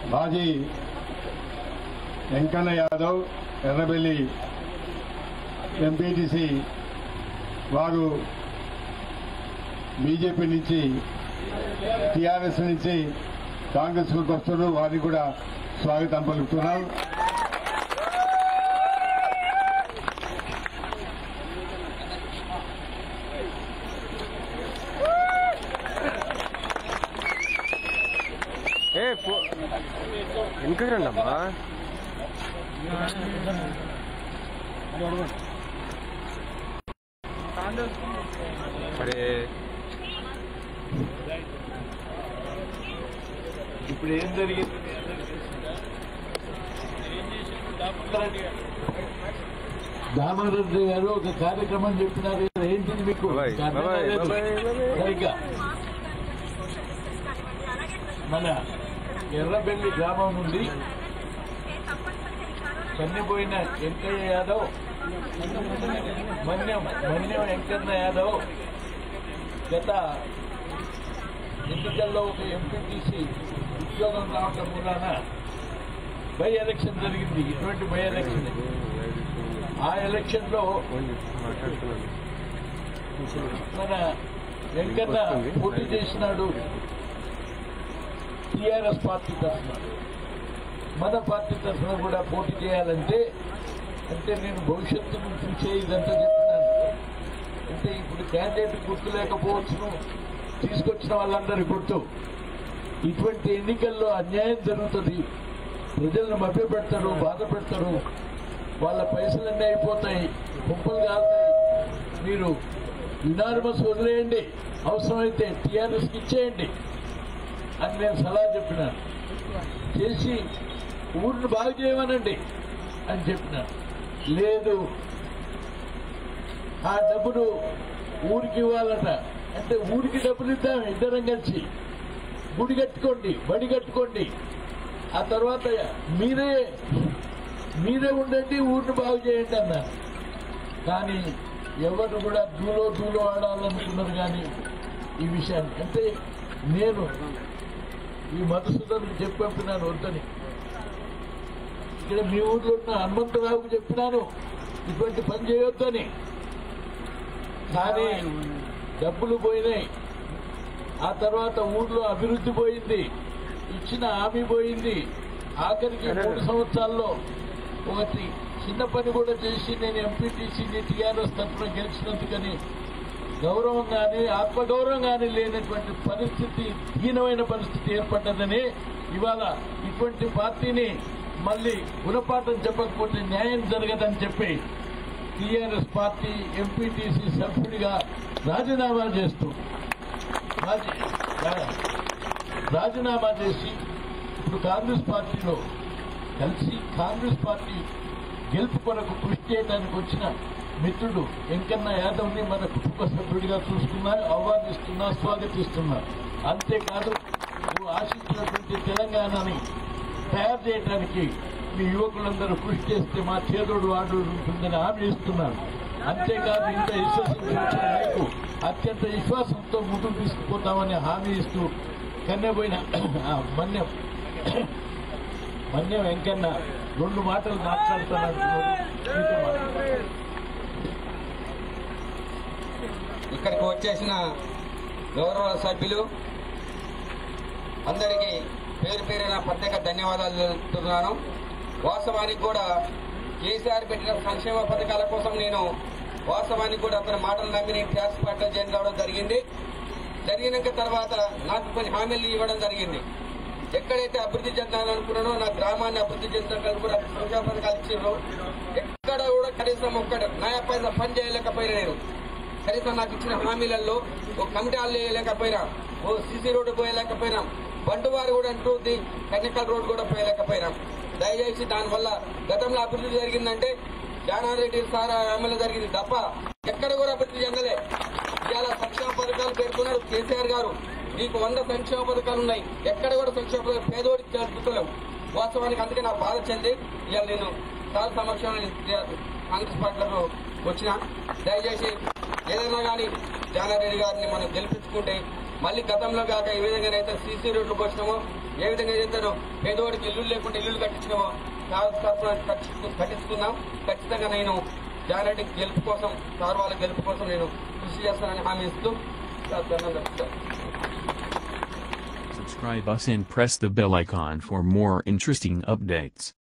మాజీ వెంకన్న యాదవ్ ఎర్రబెల్లి ఎంపీటీసీ వారు బీజేపీ నుంచి టీఆర్ఎస్ నుంచి కాంగ్రెస్ కు వస్తున్నారు వారికి కూడా స్వాగతం పలుకుతున్నాం ఏ ఫో- వెనకకి రండి అమ్మా అరే ఇప్పుడు ఏం జరిగింది దామోదర్ గారు ఒక కార్యక్రమం చెప్పినారు ఏంటిది మీకు బాబాయ్, అర్థం బాబాయ్, కాలేదు. బాబాయ్, బాబాయ్. సరిగ్గా మన ఎర్రబెల్లి గ్రామం నుండి చనిపోయిన వెంకయ్య యాదవ్ మన్యం మన్యం వెంకన్న యాదవ్ గత ఎన్నికల్లో ఒక ఎంపీటీసీ ఉద్యోగం రావటం మూలాన బై ఎలక్షన్ జరిగింది ఇటువంటి బై ఎలక్షన్ ఆ ఎలక్షన్ లో మాట్లాడుతున్నాను మన వెంకన్న పోటీ చేసినాడు టీఆర్ఎస్ పార్టీ తరఫున మన పార్టీ తరఫున కూడా పోటీ చేయాలంటే అంటే నేను భవిష్యత్తును చూసే ఇదంతా చెప్తున్నాను అంటే ఇప్పుడు క్యాండిడేట్ గుర్తు లేకపోవచ్చును తీసుకొచ్చిన వాళ్ళందరి గుర్తు ఇటువంటి ఎన్నికల్లో అన్యాయం జరుగుతుంది ప్రజలను మభ్యపెడతారు బాధ పెడతారు వాళ్ళ పైసలన్నీ అయిపోతాయి కుప్పలు కాలుతాయి మీరు యునానిమస్ వదిలేయండి అవసరమైతే టీఆర్ఎస్కి ఇచ్చేయండి అని నేను సలహా చెప్పినాను చేసి ఊరిని బాగు చేయమనండి అని చెప్పినాను లేదు ఆ డబ్బులు ఊరికి ఇవ్వాలట అంటే ఊరికి డబ్బులు ఇద్దాం ఇద్దరం కలిసి గుడి కట్టుకోండి బడి కట్టుకోండి ఆ తర్వాత మీరే మీరే ఉండండి ఊరిని బాగు చేయండి అన్నారు కానీ ఎవరు కూడా దూలో దూలో ఆడాలనుకున్నారు కానీ ఈ విషయాన్ని అంటే నేను ఈ మధుసూదన్కి చెప్పి పంపినాను వద్దని ఇక్కడ మీ ఊర్లో ఉన్న హనుమంతరావుకు చెప్పినాను ఇటువంటి పని చేయొద్దని కానీ డబ్బులు పోయినాయి ఆ తర్వాత ఊర్లో అభివృద్ధి పోయింది ఇచ్చిన హామీ పోయింది ఆఖరికి మూడు సంవత్సరాల్లో ఒకటి చిన్న పని కూడా చేసి నేను ఎంపీటీసీని టీఆర్ఎస్ తరఫున గెలిచినందుకని గౌరవం కానీ ఆత్మగౌరవం కానీ లేనటువంటి పరిస్థితి హీనమైన పరిస్థితి ఏర్పడ్డదని ఇవాళ ఇటువంటి పార్టీని మళ్ళీ గుణపాఠం చెప్పకపోతే న్యాయం జరగదని చెప్పి టీఆర్ఎస్ పార్టీ ఎంపీటీసీ సభ్యుడిగా రాజీనామా చేస్తూ రాజీ- రా- రాజీనామా చేసి ఇప్పుడు కాంగ్రెస్ పార్టీలో కలిసి కాంగ్రెస్ పార్టీ గెలుపు కొరకు కృషి చేయడానికి వచ్చిన మిత్రుడు వెంకన్న యాదవ్ని మన కుటుంబ సభ్యుడిగా చూస్తున్నా ఆహ్వానిస్తున్నా స్వాగతిస్తున్నా అంతేకాదు నువ్వు ఆశించినటువంటి తెలంగాణని తయారు చేయడానికి మీ యువకులందరూ కృషి చేస్తే మా చేదోడు వాడు ఉంటుందని హామీ ఇస్తున్నాను అంతేకాదు ఇంత విశ్వసించిన మీకు అత్యంత విశ్వాసంతో ముందుకు తీసుకుపోతామని హామీ ఇస్తూ కన్నెపోయిన మన్యం మన్యం వెంకన్న రెండు మాటలు మాట్లాడుతానంటున్నారు మీతో మాట్లాడతాను. ఇక్కడికి వచ్చేసిన గౌరవ సభ్యులు అందరికీ పేరు పేరున ప్రత్యేక ధన్యవాదాలు తెలుపుతున్నాను వాస్తవానికి కూడా కేసీఆర్ పెట్టిన సంక్షేమ పథకాల కోసం నేను వాస్తవానికి కూడా అతని మాటలు నమ్మి నేను ట్యాక్స్ పార్టీ జాయిన్ కావడం జరిగింది జరిగినాక తర్వాత నాకు కొన్ని హామీలు ఇవ్వడం జరిగింది ఎక్కడైతే అభివృద్ధి చెందాలనుకున్నానో నా గ్రామాన్ని అభివృద్ధి చెందడానికి కూడా సంక్షేమ పథకాలు ఇచ్చిండ్రు ఎక్కడ కూడా కనీసం ఒక్కడ నయా పైసా పని చేయలేకపోయినా నేను కనీసం నాకు ఇచ్చిన హామీలలో ఒక కమిటీ హాల్ వేయలేకపోయినా ఓ సీసీ రోడ్డు పోయలేకపోయినా బంటువారు కూడా అంటుంది టెక్నికల్ రోడ్ కూడా పోయలేకపోయినాం దయచేసి దానివల్ల గతంలో అభివృద్ధి జరిగిందంటే జానారెడ్డి సార్ ఎమ్మెల్యే జరిగింది తప్ప ఎక్కడ కూడా అభివృద్ధి చెందలే ఇవాళ సంక్షేమ పథకాలు పేర్కొన్నారు కేసీఆర్ గారు నీకు వంద సంక్షేమ పథకాలు ఉన్నాయి ఎక్కడ కూడా సంక్షేమ పథకాలు పేదోడికి జరుపుతలేవు వాస్తవానికి అందుకే నాకు బాధ చెంది ఇవాళ నేను సార్ సమక్షంలో కాంగ్రెస్ పార్టీలో వచ్చిన దయచేసి ఏదైనా కానీ జానారెడ్డి గారిని మనం గెలిపించుకుంటే మళ్ళీ గతంలో కాక ఏ విధంగా అయితే సీసీ రోడ్లు పోసినామో ఏ విధంగా అయితే పేదోడికి ఇల్లు లేకుండా ఇల్లు కట్టించినామో సార్ తరఫున కట్టించు- కట్టించుకుందాం ఖచ్చితంగా నేను జానరెడ్డి గెలుపు కోసం సార్ వాళ్ళ గెలుపు కోసం నేను కృషి చేస్తానని హామీ ఇస్తూ సార్ ధన్యవాదాలు Subscribe us and press the bell icon for more interesting updates.